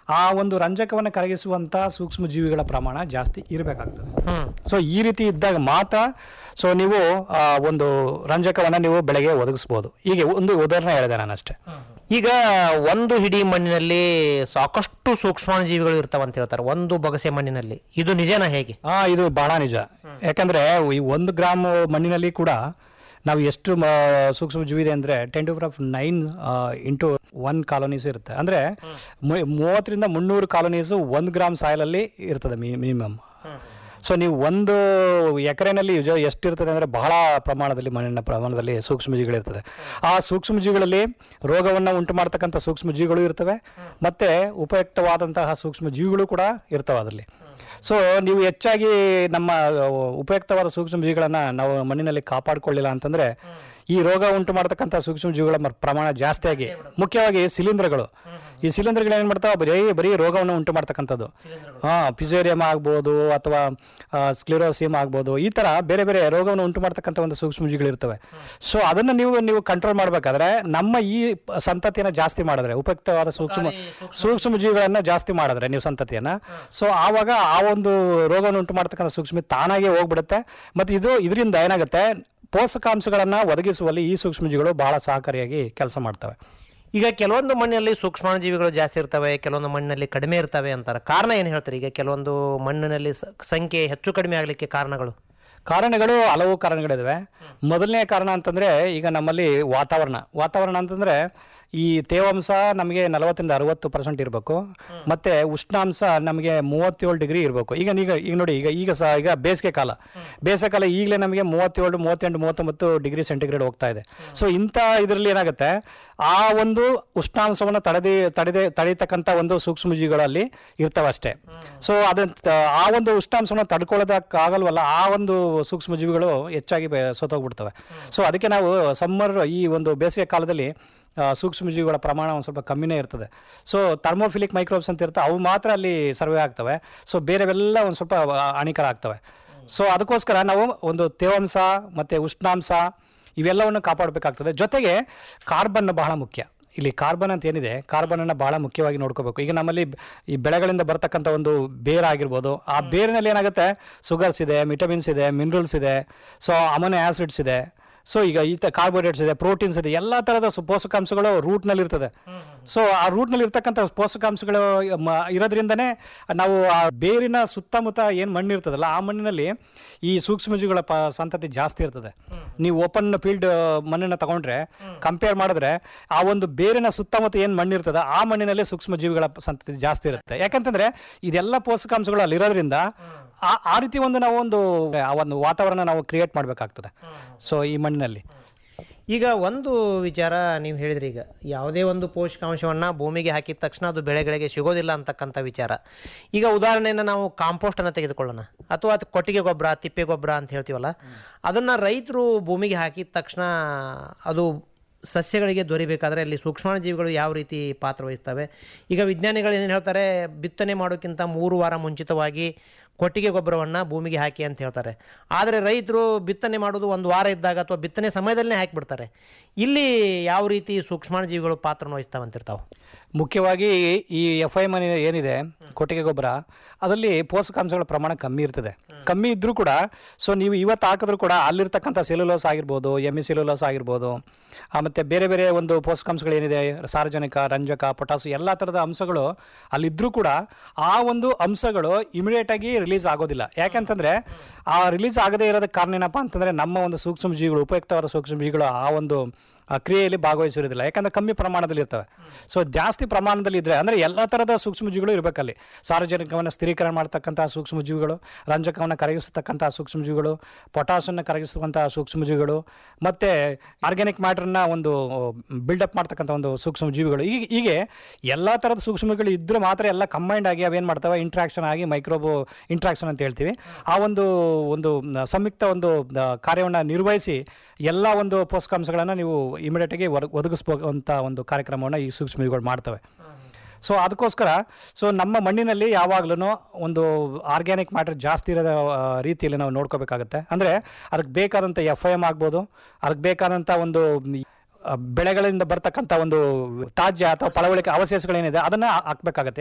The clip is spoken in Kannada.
ಆ ಒಂದು ರಂಜಕವನ್ನು ಕರಗಿಸುವಂಥ ಸೂಕ್ಷ್ಮ ಜೀವಿಗಳ ಪ್ರಮಾಣ ಜಾಸ್ತಿ ಇರಬೇಕಾಗ್ತದೆ ಸೊ ಈ ರೀತಿ ಇದ್ದಾಗ ಮಾತ್ರ ಸೊ ನೀವು ಆ, ಒಂದು ರಂಜಕವನ್ನು ನೀವು ಬೆಳೆಗೆ ಒದಗಿಸ್ಬೋದು ಹೀಗೆ ಒಂದು ಉದಾಹರಣೆ ಹೇಳಿದೆ ನಾನು ಅಷ್ಟೇ ಈಗ ಒಂದು ಹಿಡಿ ಮಣ್ಣಿನಲ್ಲಿ ಸಾಕಷ್ಟು ಸೂಕ್ಷ್ಮಾಣುಜೀವಿಗಳು ಇರ್ತಾವಂತ ಹೇಳ್ತಾರೆ ಒಂದು ಬಗಸೆ ಮಣ್ಣಿನಲ್ಲಿ ಇದು ನಿಜನಾ ಹೇಗೆ ಹಾ ಇದು ಬಹಳ ನಿಜ ಯಾಕಂದ್ರೆ ಈ ಒಂದು ಗ್ರಾಮ್ ಮಣ್ಣಿನಲ್ಲಿ ಕೂಡ ನಾವು ಎಷ್ಟು ಮ- ಸೂಕ್ಷ್ಮ ಜೀವಿ ಇದೆ ಅಂದ್ರೆ ten to of nine into one colonies ಇರುತ್ತೆ ಅಂದ್ರೆ ಮು- ಮೂವತ್ತರಿಂದ ಮುನ್ನೂರು ಕಾಲೋನೀಸು ಒಂದು ಗ್ರಾಮ್ ಸಾಯಿಲಲ್ಲಿ ಇರ್ತದೆ ಮಿನಿಮಮ್ ಸೊ ನೀವು ಒಂದು ಎಕರೆನಲ್ಲಿ ಯುಜ- ಎಷ್ಟಿರ್ತದೆ ಅಂದರೆ ಬಹಳ ಪ್ರಮಾಣದಲ್ಲಿ ಮಣ್ಣಿನ ಪ್ರಮಾಣದಲ್ಲಿ ಸೂಕ್ಷ್ಮಜೀವಿಗಳಿರ್ತದೆ ಆ ಸೂಕ್ಷ್ಮಜೀವಿಗಳಲ್ಲಿ ರೋಗವನ್ನು ಉಂಟು ಮಾಡ್ತಕ್ಕಂಥ ಸೂಕ್ಷ್ಮಜೀವಿಗಳು ಇರ್ತವೆ ಮತ್ತು ಉಪಯುಕ್ತವಾದಂತಹ ಸೂಕ್ಷ್ಮಜೀವಿಗಳು ಕೂಡ ಇರ್ತವೆ ಅದರಲ್ಲಿ ಸೊ ನೀವು ಹೆಚ್ಚಾಗಿ ನಮ್ಮ ಅಹ್, ಉಪಯುಕ್ತವಾದ ಸೂಕ್ಷ್ಮಜೀವಿಗಳನ್ನು ನಾವು ಮಣ್ಣಿನಲ್ಲಿ ಕಾಪಾಡಿಕೊಳ್ಳಿಲ್ಲ ಅಂತಂದರೆ ಈ ರೋಗ ಉಂಟು ಮಾಡ್ತಕ್ಕಂಥ ಸೂಕ್ಷ್ಮಜೀವಿಗಳ ಮ- ಪ್ರಮಾಣ ಜಾಸ್ತಿಯಾಗಿ ಮುಖ್ಯವಾಗಿ ಶಿಲೀಂಧ್ರಗಳು ಈ ಶಿಲೀಂಧ್ರಗಳು ಏನು ಮಾಡ್ತಾವೆ ಬರೀ ಬರೀ ರೋಗವನ್ನು ಉಂಟು ಮಾಡ್ತಕ್ಕಂಥದ್ದು ಹಾಂ ಪಿಸೇರಿಯಮ್ ಆಗ್ಬೋದು ಅಥವಾ ಸ್ಕ್ಲಿರೋಸಿಯಮ್ ಆಗ್ಬೋದು ಈ ಥರ ಬೇರೆ ಬೇರೆ ರೋಗವನ್ನು ಉಂಟು ಮಾಡ್ತಕ್ಕಂಥ ಒಂದು ಸೂಕ್ಷ್ಮಜೀವಿಗಳು ಇರ್ತವೆ ಸೊ ಅದನ್ನು ನೀವು ನೀವು ಕಂಟ್ರೋಲ್ ಮಾಡಬೇಕಾದ್ರೆ ನಮ್ಮ ಈ ಪ- ಸಂತತಿಯನ್ನು ಜಾಸ್ತಿ ಮಾಡಿದ್ರೆ ಉಪಯುಕ್ತವಾದ ಸೂಕ್ಷ್ಮ ಸೂಕ್ಷ್ಮ ಜೀವಿಗಳನ್ನು ಜಾಸ್ತಿ ಮಾಡಿದ್ರೆ ನೀವು ಸಂತತಿಯನ್ನು ಸೊ ಆವಾಗ ಆ ಒಂದು ರೋಗವನ್ನು ಉಂಟು ಮಾಡ್ತಕ್ಕಂಥ ಸೂಕ್ಷ್ಮ ತಾನಾಗೇ ಹೋಗ್ಬಿಡುತ್ತೆ ಮತ್ತು ಇದು ಇದರಿಂದ ಏನಾಗುತ್ತೆ ಪೋಷಕಾಂಶಗಳನ್ನು ಒದಗಿಸುವಲ್ಲಿ ಈ ಸೂಕ್ಷ್ಮಜೀವಿಗಳು ಬಹಳ ಸಹಕಾರಿಯಾಗಿ ಕೆಲಸ ಮಾಡ್ತವೆ ಈಗ ಕೆಲವೊಂದು ಮಣ್ಣಿನಲ್ಲಿ ಸೂಕ್ಷ್ಮಾಣುಜೀವಿಗಳು ಜಾಸ್ತಿ ಇರ್ತವೆ ಕೆಲವೊಂದು ಮಣ್ಣಿನಲ್ಲಿ ಕಡಿಮೆ ಇರ್ತವೆ ಅಂತಾರೆ ಕಾರಣ ಏನು ಹೇಳ್ತಾರೆ ಈಗ ಕೆಲವೊಂದು ಮಣ್ಣಿನಲ್ಲಿ ಸ- ಸಂಖ್ಯೆ ಹೆಚ್ಚು ಕಡಿಮೆ ಆಗಲಿಕ್ಕೆ ಕಾರಣಗಳು ಕಾರಣಗಳು ಹಲವು ಕಾರಣಗಳಿದಾವೆ ಮೊದಲನೇ ಕಾರಣ ಅಂತಂದರೆ ಈಗ ನಮ್ಮಲ್ಲಿ ವಾತಾವರಣ ವಾತಾವರಣ ಅಂತಂದರೆ ಈ ತೇವಾಂಶ ನಮಗೆ ನಲವತ್ತರಿಂದ ಅರವತ್ತು ಪರ್ಸೆಂಟ್ ಇರಬೇಕು ಮತ್ತು ಉಷ್ಣಾಂಶ ನಮಗೆ ಮೂವತ್ತೇಳು ಡಿಗ್ರಿ ಇರಬೇಕು ಈಗ ಈಗ ಈಗ ನೋಡಿ ಈಗ ಈಗ ಸಹ ಈಗ ಬೇಸಿಗೆ ಕಾಲ ಬೇಸಿಗೆ ಕಾಲ ಈಗಲೇ ನಮಗೆ ಮೂವತ್ತೇಳು ಮೂವತ್ತೆಂಟು ಮೂವತ್ತೊಂಬತ್ತು ಡಿಗ್ರಿ ಸೆಂಟಿಗ್ರೇಡ್ ಹೋಗ್ತಾ ಇದೆ ಸೊ ಇಂಥ ಇದರಲ್ಲಿ ಏನಾಗುತ್ತೆ ಆ ಒಂದು ಉಷ್ಣಾಂಶವನ್ನು ತಡೆದಿ ತಡೆದೆ ತಡೀತಕ್ಕಂಥ ಒಂದು ಸೂಕ್ಷ್ಮಜೀವಿಗಳಲ್ಲಿ ಇರ್ತವೆ ಅಷ್ಟೇ ಸೊ ಅದಂತ ಆ ಒಂದು ಉಷ್ಣಾಂಶವನ್ನು ತಡ್ಕೊಳ್ಳೋದಕ್ಕಾಗಲ್ವಲ್ಲ ಆ ಒಂದು ಸೂಕ್ಷ್ಮಜೀವಿಗಳು ಹೆಚ್ಚಾಗಿ ಬೆ- ಸತ್ತೋಗ್ಬಿಡ್ತವೆ ಸೊ ಅದಕ್ಕೆ ನಾವು ಸಮ್ಮರ್ ಈ ಒಂದು ಬೇಸಿಗೆ ಕಾಲದಲ್ಲಿ ಆ, ಸೂಕ್ಷ್ಮಜೀವಿಗಳ ಪ್ರಮಾಣ ಒಂದು ಸ್ವಲ್ಪ ಕಮ್ಮಿನೇ ಇರ್ತದೆ ಸೊ ಥರ್ಮೋಫಿಲಿಕ್ ಮೈಕ್ರೋಬ್ಸ್ ಅಂತ ಇರ್ತವೆ ಅವು ಮಾತ್ರ ಅಲ್ಲಿ ಸರ್ವೆ ಆಗ್ತವೆ ಸೊ ಬೇರೆವೆಲ್ಲ ಒಂದು ಸ್ವಲ್ಪ ಆ, ಹಾನಿಕರ ಆಗ್ತವೆ ಸೊ ಅದಕ್ಕೋಸ್ಕರ ನಾವು ಒಂದು ತೇವಾಂಶ ಮತ್ತು ಉಷ್ಣಾಂಶ ಇವೆಲ್ಲವನ್ನು ಕಾಪಾಡಬೇಕಾಗ್ತದೆ ಜೊತೆಗೆ ಕಾರ್ಬನ್ ಬಹಳ ಮುಖ್ಯ ಇಲ್ಲಿ ಕಾರ್ಬನ್ ಅಂತ ಏನಿದೆ ಕಾರ್ಬನನ್ನು ಬಹಳ ಮುಖ್ಯವಾಗಿ ನೋಡ್ಕೋಬೇಕು ಈಗ ನಮ್ಮಲ್ಲಿ ಬ- ಈ ಬೆಳೆಗಳಿಂದ ಬರ್ತಕ್ಕಂಥ ಒಂದು ಬೇರ್ ಆಗಿರ್ಬೋದು ಆ ಬೇರಿನಲ್ಲಿ ಏನಾಗುತ್ತೆ ಸುಗರ್ಸ್ ಇದೆ ವಿಟಮಿನ್ಸ್ ಇದೆ ಮಿನರಲ್ಸ್ ಇದೆ ಸೊ ಅಮೋನೋ ಆಸಿಡ್ಸ್ ಇದೆ ಸೊ ಈಗ ಈ ಕಾರ್ಬೋಹೈಡ್ರೇಟ್ಸ್ ಇದೆ ಪ್ರೋಟೀನ್ಸ್ ಇದೆ ಎಲ್ಲ ಥರದ ಸು- ಪೋಷಕಾಂಶಗಳು ರೂಟ್ನಲ್ಲಿ ಇರ್ತದೆ ಸೊ ಆ ರೂಟ್ನಲ್ಲಿ ಇರ್ತಕ್ಕಂಥ ಪೋಷಕಾಂಶಗಳು ಮ- ಇರೋದ್ರಿಂದನೇ ನಾವು ಆ ಬೇರಿನ ಸುತ್ತಮುತ್ತ ಏನು ಮಣ್ಣು ಇರ್ತದಲ್ಲ ಆ ಮಣ್ಣಿನಲ್ಲಿ ಈ ಸೂಕ್ಷ್ಮಜೀವಿಗಳ ಪ ಸಂತತಿ ಜಾಸ್ತಿ ಇರ್ತದೆ ನೀವು ಓಪನ್ ಫೀಲ್ಡ್ ಮಣ್ಣನ್ನು ತಗೊಂಡ್ರೆ ಕಂಪೇರ್ ಮಾಡಿದ್ರೆ ಆ ಒಂದು ಬೇರಿನ ಸುತ್ತಮುತ್ತ ಏನು ಮಣ್ಣು ಇರ್ತದೆ ಆ ಮಣ್ಣಿನಲ್ಲಿ ಸೂಕ್ಷ್ಮಜೀವಿಗಳ ಸಂತತಿ ಜಾಸ್ತಿ ಇರುತ್ತೆ ಯಾಕಂತಂದ್ರೆ ಇದೆಲ್ಲ ಪೋಷಕಾಂಶಗಳು ಅಲ್ಲಿರೋದ್ರಿಂದ ಆ ಆ ರೀತಿ ಒಂದು ನಾವು ಒಂದು ಆ ಒಂದು ವಾತಾವರಣ ನಾವು ಕ್ರಿಯೇಟ್ ಮಾಡಬೇಕಾಗ್ತದೆ ಸೊ ಈ ಮಣ್ಣಿನಲ್ಲಿ ಈಗ ಒಂದು ವಿಚಾರ ನೀವು ಹೇಳಿದ್ರಿ ಈಗ ಯಾವುದೇ ಒಂದು ಪೋಷಕಾಂಶವನ್ನು ಭೂಮಿಗೆ ಹಾಕಿದ ತಕ್ಷಣ ಅದು ಬೆಳೆಗಳಿಗೆ ಸಿಗೋದಿಲ್ಲ ಅಂತಕ್ಕಂಥ ವಿಚಾರ ಈಗ ಉದಾಹರಣೆಯನ್ನು ನಾವು ಕಾಂಪೋಸ್ಟನ್ನು ತೆಗೆದುಕೊಳ್ಳೋಣ ಅಥವಾ ಅದು ಕೊಟ್ಟಿಗೆ ಗೊಬ್ಬರ ತಿಪ್ಪೆ ಗೊಬ್ಬರ ಅಂತ ಹೇಳ್ತೀವಲ್ಲ ಅದನ್ನು ರೈತರು ಭೂಮಿಗೆ ಹಾಕಿದ ತಕ್ಷಣ ಅದು ಸಸ್ಯಗಳಿಗೆ ದೊರಿಬೇಕಾದ್ರೆ ಅಲ್ಲಿ ಸೂಕ್ಷ್ಮಾಣುಜೀವಿಗಳು ಯಾವ ರೀತಿ ಪಾತ್ರ ವಹಿಸ್ತವೆ ಈಗ ವಿಜ್ಞಾನಿಗಳು ಏನು ಹೇಳ್ತಾರೆ ಬಿತ್ತನೆ ಮಾಡೋಕ್ಕಿಂತ ಮೂರು ವಾರ ಮುಂಚಿತವಾಗಿ ಕೊಟ್ಟಿಗೆ ಗೊಬ್ಬರವನ್ನು ಭೂಮಿಗೆ ಹಾಕಿ ಅಂತ ಹೇಳ್ತಾರೆ ಆದರೆ ರೈತರು ಬಿತ್ತನೆ ಮಾಡೋದು ಒಂದು ವಾರ ಇದ್ದಾಗ ಅಥವಾ ಬಿತ್ತನೆ ಸಮಯದಲ್ಲೇ ಹಾಕಿಬಿಡ್ತಾರೆ ಇಲ್ಲಿ ಯಾವ ರೀತಿ ಸೂಕ್ಷ್ಮಾಣುಜೀವಿಗಳು ಪಾತ್ರವನ್ನು ವಹಿಸ್ತಾವಂತಿರ್ತಾವೆ ಮುಖ್ಯವಾಗಿ ಈ ಎಫ್ ಐ ಮನಿ ಏನಿದೆ ಕೊಟ್ಟಿಗೆ ಗೊಬ್ಬರ ಅದರಲ್ಲಿ ಪೋಷಕಾಂಶಗಳ ಪ್ರಮಾಣ ಕಮ್ಮಿ ಇರ್ತದೆ ಕಮ್ಮಿ ಇದ್ರೂ ಕೂಡ ಸೊ ನೀವು ಇವತ್ತು ಹಾಕಿದ್ರು ಕೂಡ ಅಲ್ಲಿರ್ತಕ್ಕಂಥ ಸೆಲ್ಯುಲೋಸ್ ಆಗಿರ್ಬೋದು ಎಮ್ಮಿ ಸೆಲ್ಯುಲೋಸ್ ಆಗಿರ್ಬೋದು ಆ, ಮತ್ತೆ ಬೇರೆ ಬೇರೆ ಒಂದು ಪೋಷಕಾಂಶಗಳು ಏನಿದೆ ಸಾರ್ವಜನಿಕ ರಂಜಕ ಪೊಟಾಸು ಎಲ್ಲ ಥರದ ಅಂಶಗಳು ಅಲ್ಲಿದ್ರೂ ಕೂಡ ಆ ಒಂದು ಅಂಶಗಳು ಇಮಿಡಿಯೇಟ್ ಆಗಿ ರಿಲೀಸ್ ಆಗೋದಿಲ್ಲ ಯಾಕೆಂತಂದ್ರೆ ಆ ರಿಲೀಸ್ ಆಗದೇ ಇರೋದಕ್ಕೆ ಕಾರಣ ಏನಪ್ಪಾ ಅಂತಂದ್ರೆ ನಮ್ಮ ಒಂದು ಸೂಕ್ಷ್ಮ ಜೀವಿಗಳು ಉಪಯುಕ್ತವಾದ ಸೂಕ್ಷ್ಮ ಜೀವಿಗಳು ಆ ಒಂದು ಆ ಕ್ರಿಯೆಯಲ್ಲಿ ಭಾಗವಹಿಸಿರೋದಿಲ್ಲ ಯಾಕಂದ್ರೆ ಕಮ್ಮಿ ಪ್ರಮಾಣದಲ್ಲಿ ಇರ್ತವೆ ಸೊ ಜಾಸ್ತಿ ಪ್ರಮಾಣದಲ್ಲಿ ಇದ್ರೆ ಅಂದರೆ ಎಲ್ಲ ಥರದ ಸೂಕ್ಷ್ಮಜೀವಿಗಳು ಇರಬೇಕಲ್ಲಿ ಸಾರ್ವಜನಿಕವನ್ನು ಸ್ಥಿರೀಕರಣ ಮಾಡ್ತಕ್ಕಂಥ ಸೂಕ್ಷ್ಮಜೀವಿಗಳು ರಂಜಕವನ್ನು ಕರಗಿಸ್ತಕ್ಕಂಥ ಸೂಕ್ಷ್ಮಜೀವಿಗಳು ಪೊಟಾಸನ್ನು ಕರಗಿಸ್ತಕ್ಕಂಥ ಸೂಕ್ಷ್ಮಜೀವಿಗಳು ಮತ್ತು ಆರ್ಗ್ಯಾನಿಕ್ ಮ್ಯಾಟ್ರನ್ನ ಒಂದು ಬಿಲ್ಡಪ್ ಮಾಡ್ತಕ್ಕಂಥ ಒಂದು ಸೂಕ್ಷ್ಮಜೀವಿಗಳು ಈಗ ಹೀಗೆ ಎಲ್ಲ ಥರದ ಸೂಕ್ಷ್ಮಗಳು ಇದ್ದರೆ ಮಾತ್ರ ಎಲ್ಲ ಕಂಬೈಂಡ್ ಆಗಿ ಅವೇನು ಮಾಡ್ತವೆ ಇಂಟ್ರಾಕ್ಷನ್ ಆಗಿ ಮೈಕ್ರೋಬು ಇಂಟ್ರಾಕ್ಷನ್ ಅಂತ ಹೇಳ್ತೀವಿ ಆ ಒಂದು ಒಂದು ಸಂಯುಕ್ತ ಒಂದು ಕಾರ್ಯವನ್ನು ನಿರ್ವಹಿಸಿ ಎಲ್ಲ ಒಂದು ಪೋಷಕಾಂಶಗಳನ್ನು ನೀವು ಇಮಿಡಿಯೇಟಾಗಿ ಒದಗಿಸ್ಬೋಂಥ ಒಂದು ಕಾರ್ಯಕ್ರಮವನ್ನು ಈ ಸೂಕ್ಷ್ಮಜೀವಿಗಳು ಮಾಡ್ತವೆ ಸೊ ಅದಕ್ಕೋಸ್ಕರ ಸೊ ನಮ್ಮ ಮಣ್ಣಿನಲ್ಲಿ ಯಾವಾಗಲೂ ಒಂದು ಆರ್ಗ್ಯಾನಿಕ್ ಮ್ಯಾಟರ್ ಜಾಸ್ತಿ ಇರೋ ಆ, ರೀತಿಯಲ್ಲಿ ನಾವು ನೋಡ್ಕೋಬೇಕಾಗುತ್ತೆ ಅಂದರೆ ಅದಕ್ಕೆ ಬೇಕಾದಂಥ ಎಫ್ ಐ ಎಮ್ ಆಗ್ಬೋದು ಅದಕ್ಕೆ ಬೇಕಾದಂಥ ಒಂದು ಆ, ಬೆಳೆಗಳಿಂದ ಬರ್ತಕ್ಕಂಥ ಒಂದು ತಾಜ್ಯ ಅಥವಾ ಫಲವಳಿಕೆ ಅವಶೇಷಗಳೇನಿದೆ ಅದನ್ನು ಹಾಕ್ಬೇಕಾಗತ್ತೆ